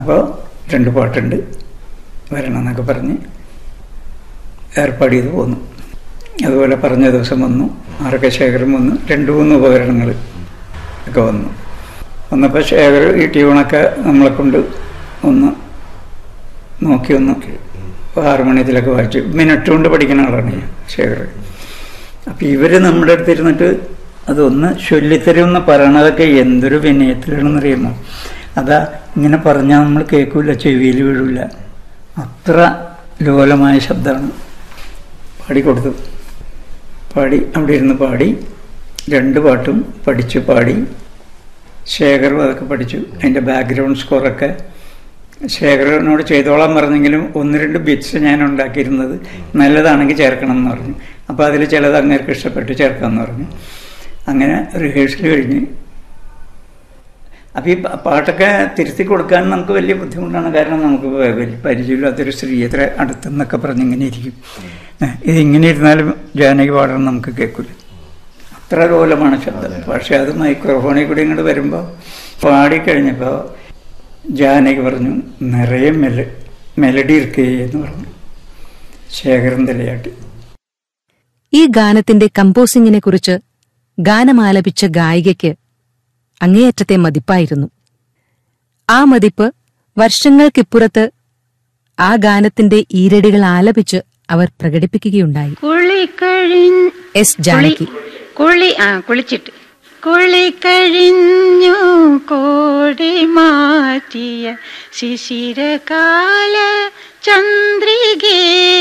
അപ്പോൾ രണ്ട് പാട്ടുണ്ട് വരണം എന്നൊക്കെ പറഞ്ഞ് ഏർപ്പാട് ചെയ്ത് പോന്നു അതുപോലെ പറഞ്ഞ ദിവസം വന്നു ആരൊക്കെ ശേഖരം വന്നു രണ്ട് മൂന്ന് ഉപകരണങ്ങൾ ഒക്കെ വന്നു വന്നപ്പോൾ ശേഖർ ഈ ട്യൂണൊക്കെ നമ്മളെ കൊണ്ട് ഒന്ന് നോക്കി ഒന്ന് ആറു മണി ഇതിലൊക്കെ വായിച്ചു മിനിറ്റ് കൊണ്ട് പഠിക്കുന്ന ആളാണ് ഞാൻ ശേഖർ അപ്പം ഇവർ നമ്മുടെ അടുത്ത് ഇരുന്നിട്ട് അതൊന്ന് ചൊല്ലിത്തരുമെന്ന് പറയണതൊക്കെ എന്തൊരു വിനയത്തിലാണെന്നറിയുമോ അതാ ഇങ്ങനെ പറഞ്ഞാൽ നമ്മൾ കേൾക്കില്ല ചെവിയിൽ വീഴില്ല അത്ര ലോലമായ ശബ്ദമാണ് പാടിക്കൊടുത്തു പാടി അവിടെ ഇരുന്ന് പാടി രണ്ട് പാട്ടും പഠിച്ചു പാടി ശേഖറും അതൊക്കെ പഠിച്ചു അതിൻ്റെ ബാക്ക്ഗ്രൗണ്ട് സ്കോറൊക്കെ ശേഖരനോട് ചെയ്തോളാൻ പറഞ്ഞെങ്കിലും ഒന്ന് രണ്ട് ബിറ്റ്സ് ഞാൻ ഉണ്ടാക്കിയിരുന്നത് നല്ലതാണെങ്കിൽ ചേർക്കണം എന്ന് പറഞ്ഞു അപ്പോൾ അതിൽ ചിലത് അങ്ങേർക്ക് ഇഷ്ടപ്പെട്ട് ചേർക്കാമെന്ന് പറഞ്ഞു അങ്ങനെ റിഹേഴ്സൽ കഴിഞ്ഞ് അപ്പോൾ ഈ പ- പാട്ടൊക്കെ തിരുത്തി കൊടുക്കാൻ നമുക്ക് വലിയ ബുദ്ധിമുട്ടാണ് കാരണം നമുക്ക് വ- വലിയ പരിചയമില്ലാത്തൊരു സ്ത്രീ എത്ര അടുത്തെന്നൊക്കെ പറഞ്ഞ് ഇങ്ങനെ ഇരിക്കും ഏ, ഇതിങ്ങനെ ഇരുന്നാലും ജാനകി പാടണം നമുക്ക് കേൾക്കില്ല അത്ര ലോലമാണ് ശബ്ദം പക്ഷെ അത് മൈക്രോഫോണിൽ കൂടി ഇങ്ങോട്ട് വരുമ്പോൾ പാടിക്കഴിഞ്ഞപ്പോൾ ജാനകി പറഞ്ഞു നിറയെ മെല മെലഡി ഇരിക്കേ എന്ന് പറഞ്ഞു ശേഖരൻ തലയാട്ടി ഈ ഗാനത്തിന്റെ കമ്പോസിംഗിനെ കുറിച്ച് ഗാനമാലപിച്ച ഗായികയ്ക്ക് അങ്ങേയറ്റത്തെ മതിപ്പായിരുന്നു ആ മതിപ്പ് വർഷങ്ങൾക്കിപ്പുറത്ത് ആ ഗാനത്തിന്റെ ഈരടികൾ ആലപിച്ച് അവർ പ്രകടിപ്പിക്കുകയുണ്ടായി കുളിക്കഴിഞ്ഞ് എസ് ജാനകി കുളി ആ കുളിച്ചിട്ട് കുളി കഴിഞ്ഞു കോടി മാറ്റിയ ശിശിരകാല ചന്ദ്രികേ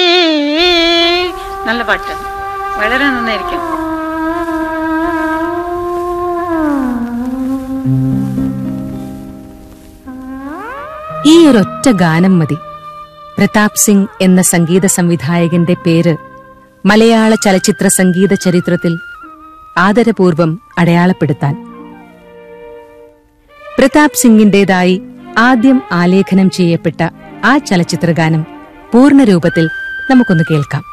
നല്ല പാട്ട് വളരെ നന്നായിരിക്കും ഈ ഒരൊറ്റ ഗാനം മതി പ്രതാപ് സിംഗ് എന്ന സംഗീത സംവിധായകന്റെ പേര് മലയാള ചലച്ചിത്ര സംഗീത ചരിത്രത്തിൽ ആദരപൂർവം അടയാളപ്പെടുത്താൻ പ്രതാപ് സിംഗിന്റേതായി ആദ്യം ആലേഖനം ചെയ്യപ്പെട്ട ആ ചലച്ചിത്രഗാനം പൂർണ്ണരൂപത്തിൽ നമുക്കൊന്ന് കേൾക്കാം